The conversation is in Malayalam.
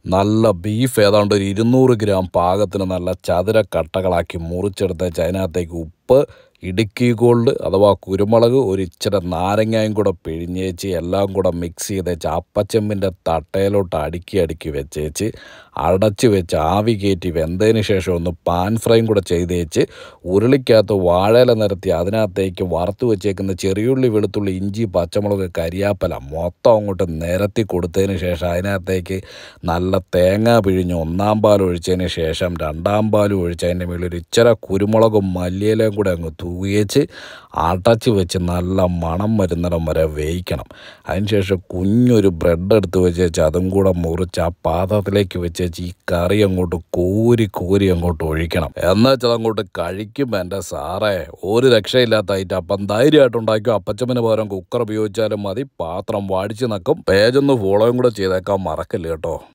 നല്ല ബീഫ് ഏതാണ്ട് ഒരു ഇരുന്നൂറ് ഗ്രാം പാകത്തിന് നല്ല ചതുര കട്ടകളാക്കി മുറിച്ചെടുത്തേച്ച് അതിനകത്തേക്ക് ഉപ്പ് ഇടുക്കി ഗോൾഡ് അഥവാ കുരുമുളക് ഒരു ഇച്ചിരി നാരങ്ങയും കൂടെ പിഴിഞ്ഞേച്ച് എല്ലാം കൂടെ മിക്സ് ചെയ്തേച്ച് അപ്പച്ചെമ്പിൻ്റെ തട്ടയിലോട്ട് അടുക്കി അടുക്കി വെച്ചേച്ച് അടച്ച് വെച്ച് ആവി കയറ്റി വെന്തതിന് ശേഷം ഒന്ന് പാൻ ഫ്രൈയും കൂടെ ചെയ്തേച്ച് ഉരുളിക്കകത്ത് വാഴയില നിരത്തി അതിനകത്തേക്ക് വറുത്ത് വെച്ചേക്കുന്ന ചെറിയുള്ളി വെളുത്തുള്ളി ഇഞ്ചി പച്ചമുളക് കരിയാപ്പല മൊത്തം അങ്ങോട്ട് നിരത്തി കൊടുത്തതിന് ശേഷം അതിനകത്തേക്ക് നല്ല തേങ്ങ പിഴിഞ്ഞ് ഒന്നാം പാൽ ഒഴിച്ചതിന് ശേഷം രണ്ടാം പാൽ ഒഴിച്ചതിൻ്റെ മുകളിൽ ഒരു ഇച്ചിര കുരുമുളകും മല്ലിയിലയും കൂടെ അങ്ങ് തൂകിയേച്ച് അടച്ച് വെച്ച് നല്ല മണം വരുന്നിടം വരെ വേവിക്കണം അതിനുശേഷം കുഞ്ഞൊരു ബ്രെഡ് എടുത്ത് വെച്ചേച്ച് അതും കൂടെ മുറിച്ച് ആ പാത്രത്തിലേക്ക് വെച്ചേച്ച് ഈ കറി അങ്ങോട്ട് കോരി കോരി അങ്ങോട്ട് ഒഴിക്കണം എന്നുവെച്ചാൽ അങ്ങോട്ട് കഴിക്കുമ്പോൾ എൻ്റെ സാറേ ഒരു രക്ഷയില്ലാത്ത ഐറ്റം അപ്പം ധൈര്യമായിട്ട് ഉണ്ടാക്കിയോ അപ്പച്ചമ്മന് പകരം കുക്കർ ഉപയോഗിച്ചാലും മതി പാത്രം വാടിച്ച് നക്കും പേജൊന്ന് ഫോളോയും കൂടെ ചെയ്തേക്കാൻ മറക്കല്ല കേട്ടോ